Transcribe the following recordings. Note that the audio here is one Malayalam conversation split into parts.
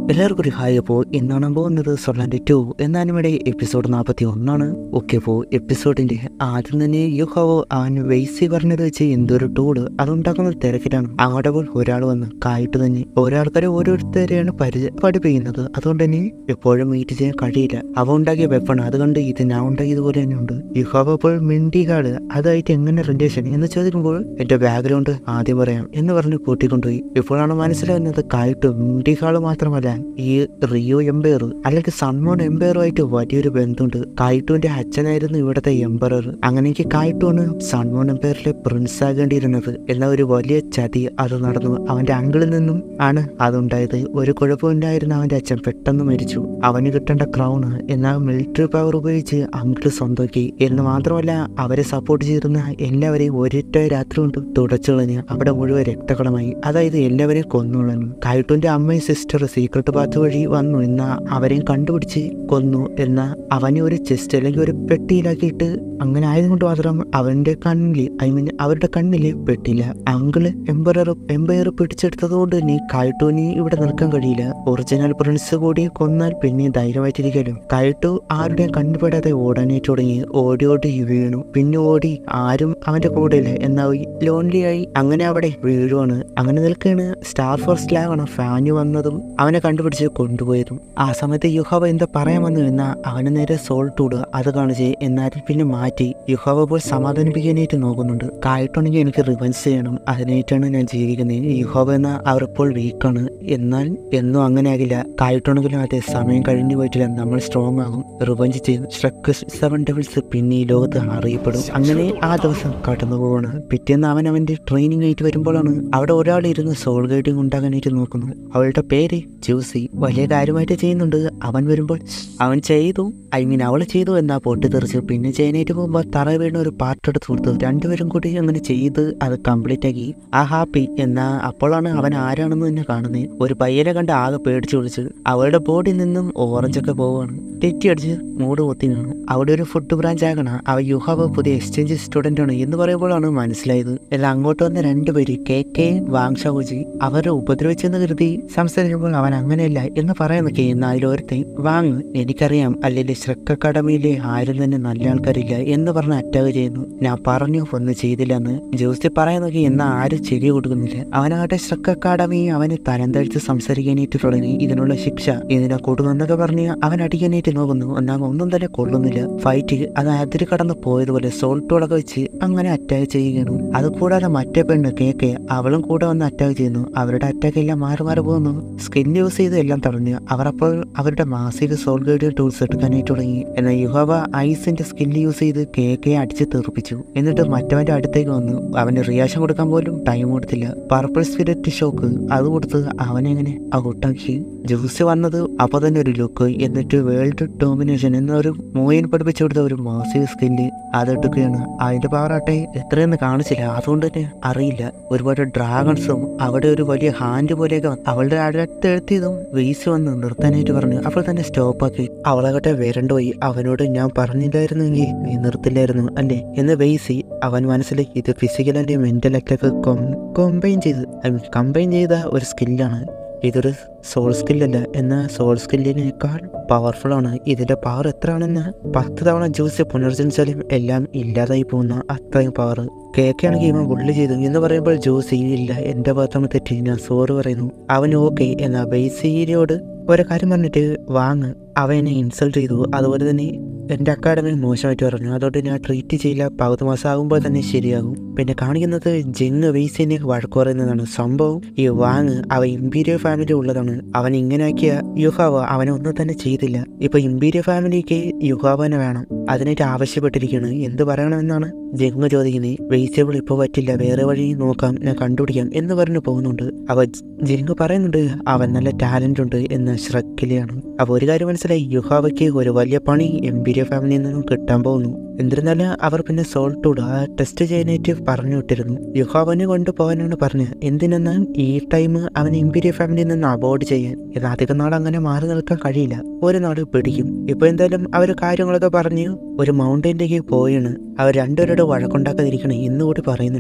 എല്ലാവർക്കും ഒരു ഹായ് അപ്പോൾ ഇന്നാണ് പോകുന്നത് സൊല്ലാൻ്റെ ടു എന്ന അനിമയുടെ എപ്പിസോഡ് നാൽപ്പത്തി ഒന്നാണ് ഓക്കെ അപ്പോൾ എപ്പിസോഡിൻ്റെ ആദ്യം തന്നെ യു ഹാവോ അവൻ വെയ്സി പറഞ്ഞത് വെച്ച് എന്തൊരു ടൂള് അതുണ്ടാക്കുന്ന തിരക്കിലാണ് അങ്ങോട്ട് അപ്പോൾ ഒരാൾ വന്ന് കായിട്ട് തന്നെ ഓരോ ആൾക്കാരെ ഓരോരുത്തരെയാണ് പരിചയ പഠിപ്പിക്കുന്നത് അതുകൊണ്ട് തന്നെ എപ്പോഴും മീറ്റ് ചെയ്യാൻ കഴിയില്ല അവ ഉണ്ടാക്കിയ വെപ്പൺ അതുകൊണ്ട് ഇത് ഞാൻ ഉണ്ടാക്കിയതുപോലെ തന്നെ ഉണ്ട് യു ഹാവോ അപ്പോൾ മിണ്ടി കാർഡ് അതായിട്ട് എങ്ങനെ റിലേഷൻ എന്ന് ചോദിക്കുമ്പോൾ എൻ്റെ ബാക്ക്ഗ്രൗണ്ട് ആദ്യം പറയാം എന്ന് പറഞ്ഞ് കൂട്ടിക്കൊണ്ടുപോയി ഇപ്പോഴാണ് മനസ്സിലാകുന്നത് കായിട്ട് മിണ്ടി കാർഡ് മാത്രമല്ല ഈ റിയോ എംപയർ അല്ലെങ്കിൽ സൺമോൺ എംപയറുമായിട്ട് വലിയൊരു ബന്ധമുണ്ട് കായിട്ടുവിന്റെ അച്ഛനായിരുന്നു ഇവിടുത്തെ എംപയർ അങ്ങനെയെങ്കിൽ കായിട്ടുവാണ് സൺമോൺ എംപയറിലെ പ്രിൻസ് ആകേണ്ടിയിരുന്നത് എന്നാൽ ഒരു വലിയ ചതി അത് നടന്നു അവന്റെ അങ്കിളിൽ നിന്നും ആണ് അതുണ്ടായത് ഒരു കുഴപ്പമില്ലായിരുന്ന അവന്റെ അച്ഛൻ പെട്ടെന്ന് മരിച്ചു അവന് കിട്ടേണ്ട ക്രൗണ് എന്നാൽ മിലിറ്ററി പവർ ഉപയോഗിച്ച് അങ്കിള് സ്വന്തമാക്കി എന്ന് മാത്രമല്ല അവരെ സപ്പോർട്ട് ചെയ്തിരുന്ന എല്ലാവരെയും ഒരൊറ്റ രാത്രി കൊണ്ട് തുടച്ചു കളഞ്ഞ് അവിടെ മുഴുവൻ രക്തകളമായി അതായത് എല്ലാവരെയും കൊന്നുകളഞ്ഞു കായിട്ടുവിന്റെ അമ്മയും സിസ്റ്റർ സീക്രട്ട് പാത്ത് വഴി വന്നു എന്ന അവരെയും കണ്ടുപിടിച്ച് കൊന്നു എന്ന അവനെ ഒരു ചെസ്റ്റ് അല്ലെങ്കിൽ ഒരു പെട്ടിയിലാക്കിയിട്ട് അങ്ങനെ ആയതുകൊണ്ട് മാത്രം അവന്റെ കണ്ണിൽ ഐ മീൻ അവരുടെ കണ്ണിൽ പെട്ടില്ല അങ്കിള് എംപയർ എംപയർ പിടിച്ചെടുത്തതുകൊണ്ട് നീ കായിട്ടുവിന് ഇവിടെ നിൽക്കാൻ കഴിയില്ല ഒറിജിനൽ പ്രിൻസ് കൂടി കൊന്നാൽ പിന്നെ ധൈര്യമായിട്ടിരിക്കാലോ കായിട്ടു ആരുടെയും കണ്ണുപെടാതെ ഓടാനായിട്ട് തുടങ്ങി ഓടി ഓടി വീണു പിന്നെ ഓടി ആരും അവന്റെ കൂടെ ഇല്ല എന്നാൽ ലോൺലി ആയി അങ്ങനെ അവിടെ വീഴുവാണ് അങ്ങനെ നിൽക്കുകയാണ് സ്റ്റാർ ഫോർസ് ലാവാണ് ഫാന് വന്നതും അവനെ കണ്ടുപിടിച്ച് കൊണ്ടുപോയതും ആ സമയത്ത് യുഹാവ എന്താ പറയാൻ വന്നു എന്നാൽ അവന് നേരെ സോൾട്ട് ഇടുക അത് കാണിച്ച് എന്നാലും പിന്നെ മാറ്റി യുഹാവ പോൽ സമാധാനിപ്പിക്കാനായിട്ട് നോക്കുന്നുണ്ട് കായിട്ടുണ്ടെങ്കിൽ എനിക്ക് റിവൻസ് ചെയ്യണം അതിനായിട്ടാണ് ഞാൻ ജീവിക്കുന്നത് യുഹാവ എന്ന അവർ ഇപ്പോൾ വീക്കാണ് എന്നാൽ എന്നും അങ്ങനെ ആകില്ല കായിട്ടുണ്ടെങ്കിലും അതെ സമയം കഴിഞ്ഞു പോയിട്ടില്ല നമ്മൾ സ്ട്രോങ് ആകും റിവഞ്ച് ചെയ്ത് ഷ്രക്ക് സെവൻ ഡബിൾസ് പിന്നെ ഈ ലോകത്ത് അറിയപ്പെടും അങ്ങനെ ആ ദിവസം കടന്നു പോവാണ് പിറ്റേന്ന് അവൻ അവന്റെ ട്രെയിനിങ് ആയിട്ട് വരുമ്പോഴാണ് അവിടെ ഒരാൾ ഇരുന്ന് സോൾ ഗൈഡിങ് ഉണ്ടാകാനായിട്ട് നോക്കുന്നു അവളുടെ പേര് ജ്യൂസി വലിയ കാര്യമായിട്ട് ചെയ്യുന്നുണ്ട് അവൻ വരുമ്പോൾ അവൻ ചെയ്തു ഐ മീൻ അവൾ ചെയ്തു എന്നാ പൊട്ടിത്തെറിച്ച് പിന്നെ ചെയ്യാനായിട്ട് പോകുമ്പോൾ തറ വീണ ഒരു പാർട്ട് എടുത്ത് കൊടുത്തു രണ്ടുപേരും കൂടി അങ്ങനെ ചെയ്ത് അത് കംപ്ലീറ്റ് ആക്കി ആ ഹാപ്പി എന്നാ അപ്പോഴാണ് അവൻ ആരാണെന്ന് തന്നെ കാണുന്നത് ഒരു പയ്യനെ കണ്ട് ആകെ പേടിച്ച് വിളിച്ച് അവളുടെ ബോഡിയിൽ നിന്നും ഓറഞ്ചൊക്കെ പോവുകയാണ് തെറ്റി അടിച്ച് മൂട് പൊത്തി കാണും അവിടെ ഒരു ഫുഡ് ബ്രാഞ്ച് ആകണ അവ യുഹാവ് പുതിയ എക്സ്ചേഞ്ച് സ്റ്റുഡൻ്റ് ആണ് എന്ന് പറയുമ്പോഴാണ് മനസ്സിലായത് എന്നാൽ അങ്ങോട്ട് വന്ന രണ്ടുപേര് കെ കെ വാങ്ഷാവുജി അവരെ ഉപദ്രവിച്ചെന്ന് കരുതി സംസാരിക്കുമ്പോൾ അവൻ അങ്ങനെയല്ല എന്ന് പറയുന്നൊക്കെ എന്നാൽ അതിലൊരുത്തൻ വാങ് എനിക്കറിയാം അല്ലെങ്കിൽ ശ്രക്ക് അക്കാഡമിയിലെ ആരും തന്നെ നല്ല ആൾക്കാരില്ല എന്ന് പറഞ്ഞ് അറ്റാക്ക് ചെയ്യുന്നു ഞാൻ പറഞ്ഞു ഒന്നും ചെയ്തില്ലെന്ന് ജോസി പറയുന്നൊക്കെ എന്നാൽ ആരും ചെവി കൊടുക്കുന്നില്ല അവനാകട്ടെ ശ്രക്ക് അക്കാഡമി അവന് തരം തഴിച്ച് സംസാരിക്കാനായിട്ട് തുടങ്ങി ഇതിനുള്ള ശിക്ഷ ഇതിനെ കൊടുക്കുന്നൊക്കെ പറഞ്ഞ് അവൻ അടിക്കാനായിട്ട് നോക്കുന്നു എന്നാൽ ഒന്നും തന്നെ കൊള്ളുന്നില്ല ഫൈറ്റ് അത് അതിര് കടന്ന് പോയതുപോലെ സോൾട്ടുകളൊക്കെ വെച്ച് അങ്ങനെ അറ്റാക്ക് ചെയ്യുകയാണ് അത് കൂടാതെ മറ്റേ പെണ്ണ് കേക്ക് അവളും കൂടെ വന്ന് അറ്റാക്ക് ചെയ്യുന്നു അവരുടെ അറ്റാക്ക് എല്ലാം മാറി മാറി പോകുന്നു സ്കിൻ യൂസ് ചെയ്ത് എല്ലാം തടഞ്ഞു അവർ അപ്പോൾ അവരുടെ മാസിക സോൾ ഗൈഡ് ടൂൾസ് എടുക്കാനായിട്ട് തുടങ്ങി എന്നാൽ യുഹവ ഐസിന്റെ സ്കിൻ യൂസ് ചെയ്ത് കേക്കെ അടിച്ച് തെറിപ്പിച്ചു എന്നിട്ട് മറ്റവന്റെ അടുത്തേക്ക് വന്നു അവന് റിയാക്ഷൻ കൊടുക്കാൻ പോലും ടൈം കൊടുത്തില്ല പർപ്പിൾ സ്പിരിറ്റ് ഷോക്ക് അത് കൊടുത്ത് അവനെങ്ങനെ ഔട്ടാക്കി ജ്യൂസ് വന്നത് അപ്പോൾ തന്നെ ഒരു ലുക്ക് എന്നിട്ട് വേൾഡ് ഡോമിനേഷൻ എന്നൊരു മൂവിയിൽ പഠിപ്പിച്ചു കൊടുത്ത ഒരു മാസിക സ്കില്ല് അതെടുക്കുകയാണ് അതിന്റെ പവറാട്ടെ എത്രയെന്ന് കാണിച്ചില്ല അതുകൊണ്ട് തന്നെ അറിയില്ല ഒരുപാട് ഡ്രാഗൺസും അവിടെ ഒരു വലിയ ഹാൻഡ് പോലെയൊക്കെ വന്നു. അവളുടെ അടുത്ത് എഴുത്തിയതും വെയ്സ് വന്ന് നിർത്താനായിട്ട് പറഞ്ഞു അപ്പോൾ തന്നെ സ്റ്റോപ്പാക്കി അവളാകട്ടെ വരണ്ടോയി അവനോട് ഞാൻ പറഞ്ഞില്ലായിരുന്നെങ്കിൽ നീ നിർത്തില്ലായിരുന്നു അല്ലേ എന്ന് വെയ്സി അവൻ മനസ്സിൽ ഇത് ഫിസിക്കൽ ആൻഡ് മെന്റൽ ഒക്കെ കൊമ്പൈൻ ചെയ്ത് കമ്പൈൻ ചെയ്ത ഒരു സ്കില്ലാണ് ഇതൊരു സോൾ സ്കില്ലല്ല എന്നാൽ സോൾ സ്കില്ലിനേക്കാൾ പവർഫുൾ ആണ് ഇതിന്റെ പവർ എത്രയാണെന്ന് പത്ത് തവണ ജ്യൂസ് പുനർജനിച്ചാലും എല്ലാം ഇല്ലാതായി പോകുന്ന അത്രയും പവർ കേക്കാണെങ്കിൽ ഇവൻ ബുള്ളി ചെയ്തു എന്ന് പറയുമ്പോൾ ജ്യൂസ് ഇല്ല എൻ്റെ ഭാഗത്താണ് തെറ്റി ഞാൻ സോറി പറയുന്നു അവൻ ഓക്കെ എന്നാൽ ബേസിയോട് ഒരു കാര്യം പറഞ്ഞിട്ട് വാങ്ങ് അവനെ ഇൻസൾട്ട് ചെയ്തു അതുപോലെ തന്നെ എൻ്റെ അക്കാഡമി മോശമായിട്ട് പറഞ്ഞു അതുകൊണ്ട് ഞാൻ ട്രീറ്റ് ചെയ്യില്ല പകുതി മാസം ആകുമ്പോൾ തന്നെ ശരിയാകും പിന്നെ കാണിക്കുന്നത് ജിങ് വെയ്സിനെ വഴക്ക് പറയുന്നതാണ് സംഭവം ഈ വാങ് അവ ഇമ്പീരിയൽ ഫാമിലി ഉള്ളതാണ് അവൻ ഇങ്ങനെയാക്കിയ യുഹാവ അവനെ ഒന്നും തന്നെ ചെയ്തില്ല ഇപ്പൊ ഇമ്പീരിയൽ ഫാമിലിക്ക് യുഹാവനെ വേണം അതിനായിട്ട് ആവശ്യപ്പെട്ടിരിക്കുകയാണ് എന്ത് പറയണമെന്നാണ് ജിങ് ചോദിക്കുന്നത് വെയ്സബിൾ ഇപ്പോൾ പറ്റില്ല വേറെ വഴി നോക്കാം ഞാൻ കണ്ടുപിടിക്കാം എന്ന് പറഞ്ഞു പോകുന്നുണ്ട് അവ ജിങ് പറയുന്നുണ്ട് അവൻ നല്ല ടാലന്റ് ഉണ്ട് എന്ന് ശ്രക്കിലെയാണ് അപ്പോൾ ഒരു കാര്യം മനസ്സിലായി യുഹാവയ്ക്ക് ഒരു വലിയ പണി എംപീരിയ ഫാമിലിയിൽ നിന്നും കിട്ടാൻ പോകുന്നു എന്നിരുന്നാലും അവർ പിന്നെ സോൾട്ടോട് ആ ടെസ്റ്റ് ചെയ്യാനായിട്ട് പറഞ്ഞു വിട്ടിരുന്നു യുഹാവനെ കൊണ്ടുപോകാനാണ് പറഞ്ഞത് എന്തിനെന്നാൽ ഈ ടൈം അവൻ ഇമ്പീരിയ ഫാമിലിയിൽ നിന്ന് അബോർഡ് ചെയ്യാൻ ഇത് അധികം നാൾ അങ്ങനെ മാറി നിൽക്കാൻ കഴിയില്ല ഒരു നാട് പിടിക്കും ഇപ്പൊ എന്തായാലും അവർ കാര്യങ്ങളൊക്കെ പറഞ്ഞ് ഒരു മൗണ്ടൈനിലേക്ക് പോയാണ് അവർ രണ്ടുപേരുടെ വഴക്കുണ്ടാക്കാതിരിക്കണം എന്ന് കൂടി പറയുന്നുണ്ട്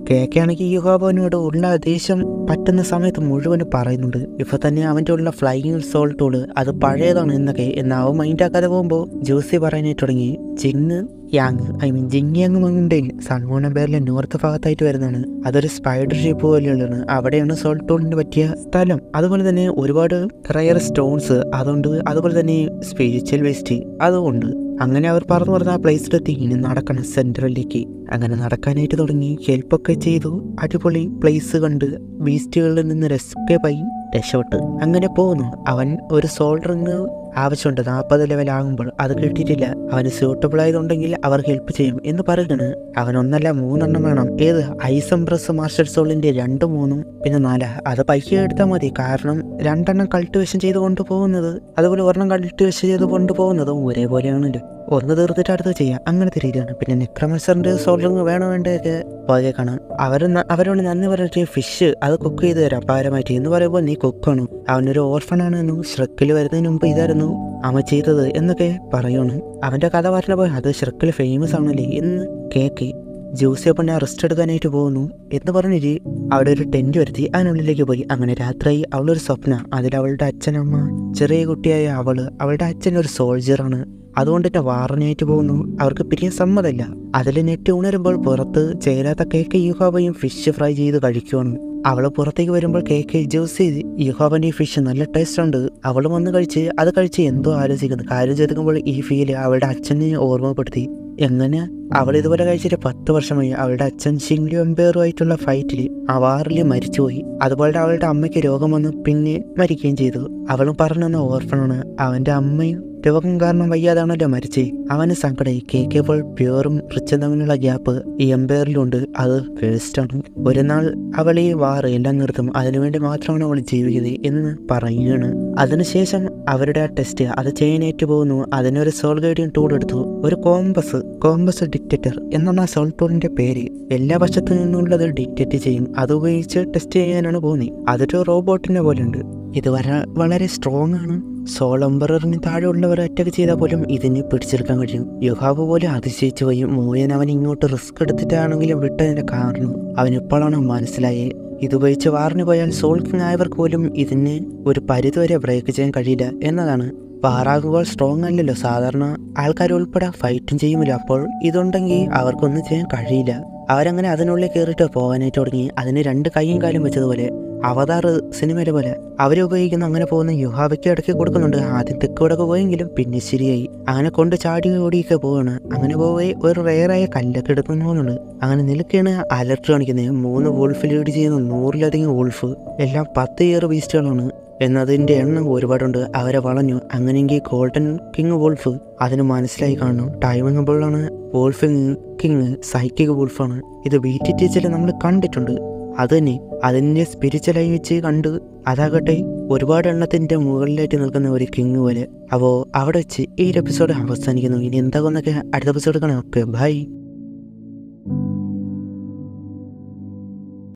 കേക്കാണെങ്കിൽ യുഹാബോനോട് ഉള്ള ദേഷ്യം പറ്റുന്ന സമയത്ത് മുഴുവൻ പറയുന്നുണ്ട് ഇപ്പൊ തന്നെ അവൻ്റെ ഉള്ള ഫ്ലൈയിങ് സോൾ ടൂള് അത് പഴയതാണ് എന്നൊക്കെ എന്നാൽ അവൻ മൈൻഡാക്കാതെ പോകുമ്പോൾ ജ്യൂസി പറയാനായിട്ട് തുടങ്ങി Jing Yang I mean Jing Yang മങ്ങുണ്ടേ സൺമോണ ബേറിലെ നോർത്ത് ഭാഗത്തായിട്ട് വരുന്നതാണ് അതൊരു സ്പൈഡർ ഷേപ്പ് പോലെയുള്ളതാണ് അവിടെയാണ് സോൾ ടൂളിന് പറ്റിയ സ്ഥലം അതുപോലെ തന്നെ ഒരുപാട് റയർ സ്റ്റോൺസ് അതുകൊണ്ട് അതുപോലെ തന്നെ സ്പിരിച്വൽ വേസ്റ്റ് അതുകൊണ്ട് അങ്ങനെ അവർ പറഞ്ഞു പറഞ്ഞ ആ പ്ലേസിലെത്തി ഇനി നടക്കണം സെൻട്രലിലേക്ക് അങ്ങനെ നടക്കാനായിട്ട് തുടങ്ങി ഹെൽപ്പൊക്കെ ചെയ്തു അടിപൊളി പ്ലേസ് കണ്ട് ബീസ്റ്റുകളിൽ നിന്ന് എസ്കേപ്പായി രക്ഷപ്പെട്ട് അങ്ങനെ പോകുന്നു അവൻ ഒരു സോൾഡറിന് ആവശ്യമുണ്ട് നാൽപ്പത് ലെവൽ ആകുമ്പോൾ അത് കിട്ടിയിട്ടില്ല അവന് സ്യൂട്ടബിൾ ആയതുണ്ടെങ്കിൽ അവർ ഹെൽപ്പ് ചെയ്യും എന്ന് പറയുകയാണ് അവൻ ഒന്നല്ല മൂന്നെണ്ണം വേണം ഏത് ഐസം ബ്രസ് മാസ്റ്റർ സോളിന്റെ രണ്ടും മൂന്നും പിന്നെ നാലാ അത് പൈസ എടുത്താൽ മതി കാരണം രണ്ടെണ്ണം കൾട്ടിവേഷൻ ചെയ്ത് കൊണ്ടുപോകുന്നത് അതുപോലെ ഒരെണ്ണം കൾട്ടിവേഷൻ ചെയ്ത് കൊണ്ടുപോകുന്നതും ഒരേപോലെയാണല്ലോ ഒന്ന് തീർത്തിട്ട് അടുത്ത് ചെയ്യാം അങ്ങനത്തെ രീതിയാണ് പിന്നെ നെക്രമൻസറിന്റെ സോൾഡറിങ് വേണോ വേണ്ടതൊക്കെ പോകെ കാണാം അവർ അവരോട് നന്ദി പറഞ്ഞിട്ട് ഫിഷ് അത് കുക്ക് ചെയ്ത് തരാം പാരമായിട്ട് എന്ന് പറയുമ്പോൾ നീ കുക്കാണ് അവനൊരു ഓർഫണാണ് എന്നും ഷ്രക്കിൽ വരുന്നതിന് മുമ്പ് ഇതായിരുന്നു അവൻ ചെയ്തത് എന്നൊക്കെ പറയണു അവന്റെ കഥ പറഞ്ഞപ്പോൾ അത് ഷ്രക്കിൽ ഫേമസ് ആണല്ലേ എന്ന് കേക്ക് ജ്യൂസി പിന്നെ റെസ്റ്റ് എടുക്കാനായിട്ട് പോകുന്നു എന്ന് പറഞ്ഞിട്ട് അവിടെ ഒരു ടെന്റ് വരുത്തി അതിനുള്ളിലേക്ക് പോയി അങ്ങനെ രാത്രി അവളൊരു സ്വപ്ന അതിൽ അവളുടെ അച്ഛനമ്മ ചെറിയ കുട്ടിയായ അവള് അവളുടെ അച്ഛൻ ഒരു സോൾജറാണ് അതുകൊണ്ട് തന്നെ വാറനായിട്ട് പോകുന്നു അവർക്ക് പിരിയാൻ സമ്മതമില്ല അതിൽ നെറ്റ് ഉണരുമ്പോൾ പുറത്ത് ചേരാത്ത കേക്ക് യുഹാബയും ഫിഷ് ഫ്രൈ ചെയ്ത് കഴിക്കുവാണ് അവൾ പുറത്തേക്ക് വരുമ്പോൾ കേക്ക് ജ്യൂസ് ചെയ്ത് യുഹാബൻ്റെ ഈ ഫിഷ് നല്ല ടേസ്റ്റ് ഉണ്ട് അവൾ വന്ന് കഴിച്ച് അത് കഴിച്ച് എന്തോ ആലോചിക്കുന്നു കാര്യം ചെയ്തുമ്പോൾ ഈ ഫീല് അവളുടെ അച്ഛനെ ഓർമ്മപ്പെടുത്തി എങ്ങനെ അവൾ ഇതുപോലെ കഴിച്ചിട്ട് പത്ത് വർഷമായി അവളുടെ അച്ഛൻ ഷിംഗ്ലി എംപയറുമായിട്ടുള്ള ഫൈറ്റിൽ ആ വാറിൽ മരിച്ചുപോയി അതുപോലെ അവളുടെ അമ്മയ്ക്ക് രോഗം വന്ന് പിന്നെ മരിക്കുകയും ചെയ്തു അവളും പറഞ്ഞു ഓർഫണാണ് അവന്റെ അമ്മയും രോഗം കാരണം വയ്യാതാണല്ലോ മരിച്ചേ അവന് സങ്കടമായി കേൾക്കിയപ്പോൾ പ്യൂറും റിച്ചും തമ്മിലുള്ള ഗ്യാപ്പ് ഈ എംപയറിലുണ്ട് അത് വേസ്റ്റാണ് ഒരു നാൾ അവൾ ഈ വാറ് എല്ലാം നിർത്തും അതിനുവേണ്ടി മാത്രമാണ് അവൾ ജീവിക്കുന്നത് എന്ന് പറയുകയാണ് അതിനുശേഷം അവരുടെ ആ ടെസ്റ്റ് അത് ചെയ്യാനായിട്ട് പോകുന്നു അതിനൊരു സോൾ ഗൈഡിയൻ ടൂൾ എടുത്തു ഒരു കോമ്പസ് കോമ്പസ് ഡിക്റ്റേറ്റർ എന്നാണ് ആ സോൾ ടൂളിന്റെ പേര് എല്ലാ വശത്തു നിന്നുള്ളത് ഡിക്റ്റേറ്റ് ചെയ്യും അത് ഉപയോഗിച്ച് ടെസ്റ്റ് ചെയ്യാനാണ് പോകുന്നത് അതൊരു റോബോട്ടിനെ പോലെ ഉണ്ട് ഇത് വര വളരെ സ്ട്രോങ് ആണ് സോൾ എംബറിന് താഴെയുള്ളവർ അറ്റാക്ക് ചെയ്താൽ പോലും ഇതിനെ പിടിച്ചെടുക്കാൻ കഴിയും യുഹാബ് പോലും അതിശയിച്ചു പോയി മോയൻ അവൻ ഇങ്ങോട്ട് റിസ്ക് എടുത്തിട്ടാണെങ്കിലും വിട്ടതിന്റെ കാരണം അവൻ ഇപ്പോഴാണ് മനസ്സിലായേ ഇതുപയോഗിച്ച് വാറിന് പോയാൽ സോൾ കിങ് ആയവർക്ക് പോലും ഇതിന് ഒരു പരിധിവരെ ബ്രേക്ക് ചെയ്യാൻ കഴിയില്ല എന്നതാണ് വാറാകുമ്പോൾ സ്ട്രോങ് അല്ലല്ലോ സാധാരണ ആൾക്കാർ ഉൾപ്പെടെ ഫൈറ്റും ചെയ്യുമല്ലോ അപ്പോൾ ഇതുണ്ടെങ്കിൽ അവർക്കൊന്നും ചെയ്യാൻ കഴിയില്ല അവരങ്ങനെ അതിനുള്ളിൽ കയറിയിട്ട് പോകാനായിട്ട് തുടങ്ങി അതിന് രണ്ട് കൈയും കാലും വെച്ചതുപോലെ അവതാർ സിനിമയിലെ പോലെ അവരുപയോഗിക്കുന്ന അങ്ങനെ പോകുന്ന യുഹാവയ്ക്ക് ഇടയ്ക്ക് കൊടുക്കുന്നുണ്ട് ആദ്യം തെക്ക് വടക്ക് പോയെങ്കിലും പിന്നെ ശരിയായി അങ്ങനെ കൊണ്ട് ചാടി ഓടിയൊക്കെ പോവാണ് അങ്ങനെ പോയി ഒരു റെയറായ കല്ലൊക്കെ എടുക്കുന്നു പോകുന്നുണ്ട് അങ്ങനെ നിലക്കാണ് അലർട്ട് കാണിക്കുന്നത് മൂന്ന് വോൾഫ് ലീഡ് ചെയ്യുന്ന നൂറിലധികം വോൾഫ് എല്ലാം പത്ത് ഇയർ ബീസ്റ്റുകളാണ് എന്നതിൻ്റെ എണ്ണം ഒരുപാടുണ്ട് അവരെ വളഞ്ഞു അങ്ങനെയെങ്കിൽ ഗോൾഡൻ കിങ് വോൾഫ് അതിന് മനസ്സിലായി കാണുന്നു ടൈമിംഗ് ബോളാണ് വോൾഫ് കിങ് സൈക്കിക് വോൾഫാണ് ഇത് ബീറ്റി ടീച്ചറിൽ നമ്മൾ കണ്ടിട്ടുണ്ട് അത് തന്നെ അതിൻ്റെ സ്പിരിച്വലായി വെച്ച് കണ്ട് അതാകട്ടെ ഒരുപാട് എണ്ണത്തിൻ്റെ മുകളിലായിട്ട് നിൽക്കുന്ന ഒരു കിങ് പോലെ അപ്പോൾ അവിടെ വെച്ച് ഈ ഒരു എപ്പിസോഡ് അവസാനിക്കുന്നു ഇനി എന്താകുന്നൊക്കെ അടുത്ത എപ്പിസോഡ് കാണാം ഓക്കെ ബൈ